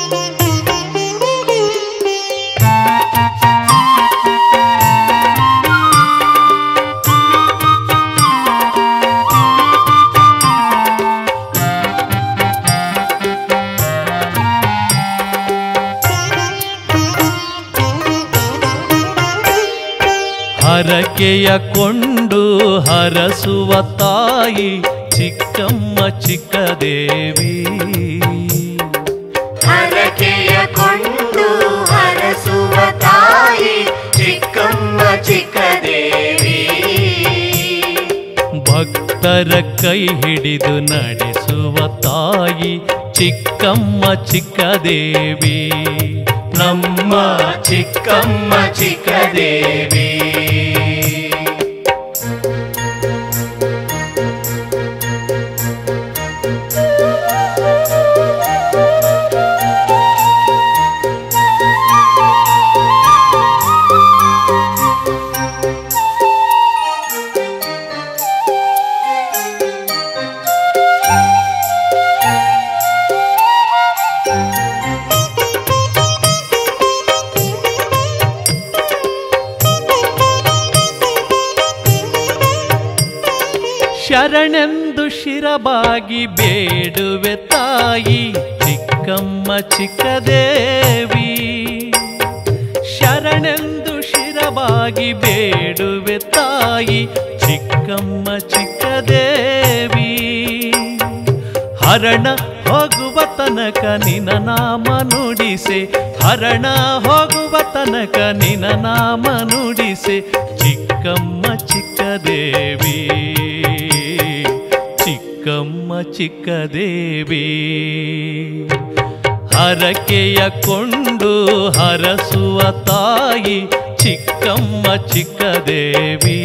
ಹರಕೆಯ ಕೊಂಡು ಹರಸುವ ತಾಯಿ ಚಿಕ್ಕಮ್ಮ ಚಿಕ್ಕದೇವಿ ಹರಕೆಯ ಕೊಂಡು ಹರಸುವ ತಾಯಿ ಚಿಕ್ಕಮ್ಮ ಚಿಕ್ಕದೇವಿ ಭಕ್ತರ ಕೈ ಹಿಡಿದು ನಡೆಸುವ ತಾಯಿ ಚಿಕ್ಕಮ್ಮ ಚಿಕ್ಕದೇವಿ ನಮ್ಮ ಚಿಕ್ಕಮ್ಮ ಚಿಕ್ಕದೇವಿ ಶರಣೆಂದು ಶಿರಬಾಗಿ ಬೇಡುವೆ ತಾಯಿ ಚಿಕ್ಕಮ್ಮ ಚಿಕ್ಕದೇವಿ ಶರಣೆಂದು ಶಿರಬಾಗಿ ಬೇಡುವೆ ತಾಯಿ ಚಿಕ್ಕಮ್ಮ ಚಿಕ್ಕದೇವಿ ಹರಣ ಹೋಗುವ ತನಕ ನಿನ ನಾಮ ನುಡಿಸೆ ಹರಣ ಹೋಗುವ ತನಕ ನಿನ ನಾಮ ನುಡಿಸೆ ಚಿಕ್ಕಮ್ಮ ಚಿಕ್ಕದೇವಿ ಚಿಕ್ಕಮ್ಮ ಚಿಕ್ಕದೇವಿ ಹರಕೆಯ ಕೊಂಡು ಹರಸುವ ತಾಯಿ ಚಿಕ್ಕಮ್ಮ ಚಿಕ್ಕದೇವಿ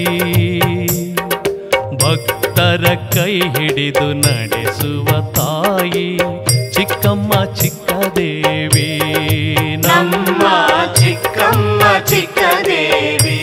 ಭಕ್ತರ ಕೈ ಹಿಡಿದು ನಡೆಸುವ ತಾಯಿ ಚಿಕ್ಕಮ್ಮ ಚಿಕ್ಕದೇವಿ ನಮ್ಮ ಚಿಕ್ಕಮ್ಮ ಚಿಕ್ಕದೇವಿ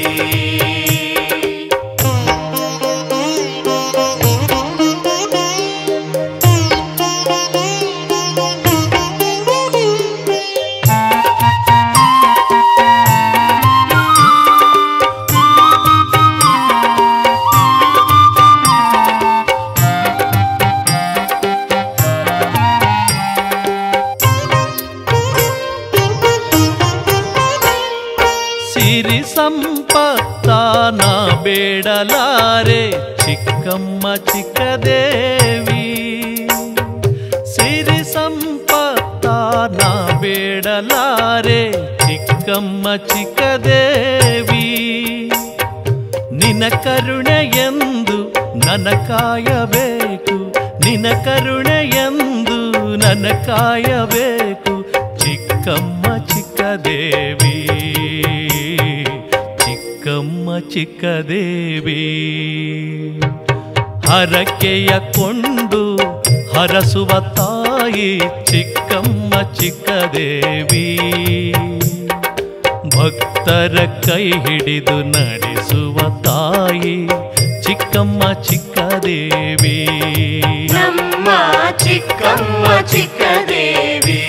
ಸಿರಿ ಸಂಪತ್ತಾನ ಬೇಡಲಾರೆ ಚಿಕ್ಕಮ್ಮ ಚಿಕ್ಕದೇವಿ ಸಿರಿ ಸಂಪತ್ತಾನ ಬೇಡಲಾರೆ ಚಿಕ್ಕಮ್ಮ ಚಿಕ್ಕದೇವಿ ನಿನ ಕರುಣೆಯೆಂದು ನನ ಕಾಯಬೇಕು ನಿನ ಕರುಣೆಯೆಂದು ನನ ಕಾಯಬೇಕು ಚಿಕ್ಕಮ್ಮ ಚಿಕ್ಕದೇವಿ ಚಿಕ್ಕಮ್ಮ ಚಿಕ್ಕದೇವಿ ಹರಕೆಯ ಕೊಂಡು ಹರಸುವ ತಾಯಿ ಚಿಕ್ಕಮ್ಮ ಚಿಕ್ಕದೇವಿ ಭಕ್ತರ ಕೈ ಹಿಡಿದು ನಡೆಸುವ ತಾಯಿ ಚಿಕ್ಕಮ್ಮ ಚಿಕ್ಕದೇವಿ ನಮ್ಮ ಚಿಕ್ಕಮ್ಮ ಚಿಕ್ಕದೇವಿ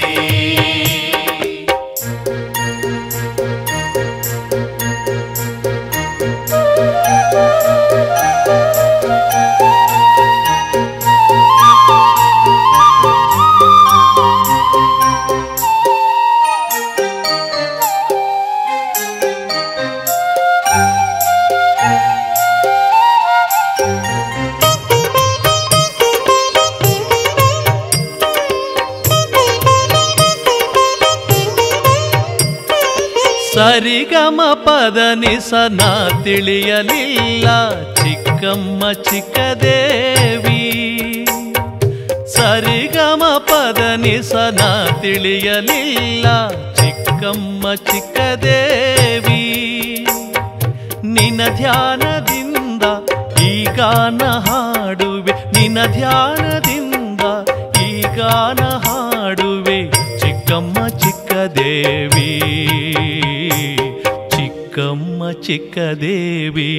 ಸರಿಗಮ ಪದ ನಿಸನ ತಿಳಿಯಲಿಲ್ಲ ಚಿಕ್ಕಮ್ಮ ಚಿಕ್ಕದೇವಿ ಸರಿಗಮ ಪದ ನಿಸನ ತಿಳಿಯಲಿಲ್ಲ ಚಿಕ್ಕಮ್ಮ ಚಿಕ್ಕದೇವಿ ನಿನ ಧ್ಯಾನದಿಂದ ಈ ಗಾನ ಹಾಡುವೆ ನಿನ ಧ್ಯಾನದಿಂದ ಈ ಗಾನ ಹಾಡುವೆ ಚಿಕ್ಕಮ್ಮ ಚಿಕ್ಕದೇವಿ ಚಿಕ್ಕಮ್ಮ ಚಿಕ್ಕದೇವಿ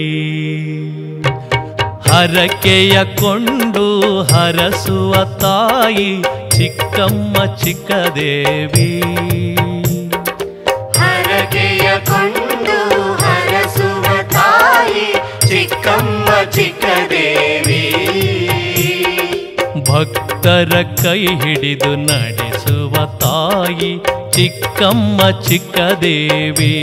ಹರಕೆಯ ಕೊಂಡು ಹರಸುವ ತಾಯಿ ಚಿಕ್ಕಮ್ಮ ಚಿಕ್ಕದೇವಿ ಹರಕೆಯ ಕೊಂಡು ಹರಸುವ ತಾಯಿ ಚಿಕ್ಕಮ್ಮ ಚಿಕ್ಕದೇವಿ ಭಕ್ತರ ಕೈ ಹಿಡಿದು ನಡೆಸುವ ತಾಯಿ ಚಿಕ್ಕಮ್ಮ ಚಿಕ್ಕದೇವಿ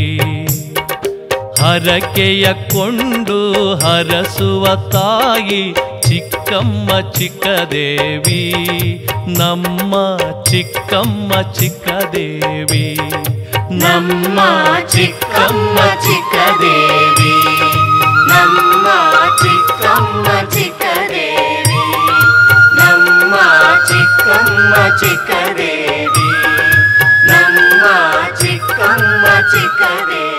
ಹರಕೆಯ ಕೊಂಡು ಹರಸುವ ತಾಯಿ ಚಿಕ್ಕಮ್ಮ ಚಿಕ್ಕದೇವಿ ನಮ್ಮ ಚಿಕ್ಕಮ್ಮ ಚಿಕ್ಕದೇವಿ ನಮ್ಮ ಚಿಕ್ಕಮ್ಮ ಚಿಕ್ಕದೇವಿ ನಮ್ಮ ಚಿಕ್ಕಮ್ಮ ಚಿಕ್ಕದೇವಿ ನಮ್ಮ ಚಿಕ್ಕಮ್ಮ ಚಿಕ್ಕದೇವಿ ನಮ್ಮ ಚಿಕ್ಕಮ್ಮ ಚಿಕ್ಕದೇವಿ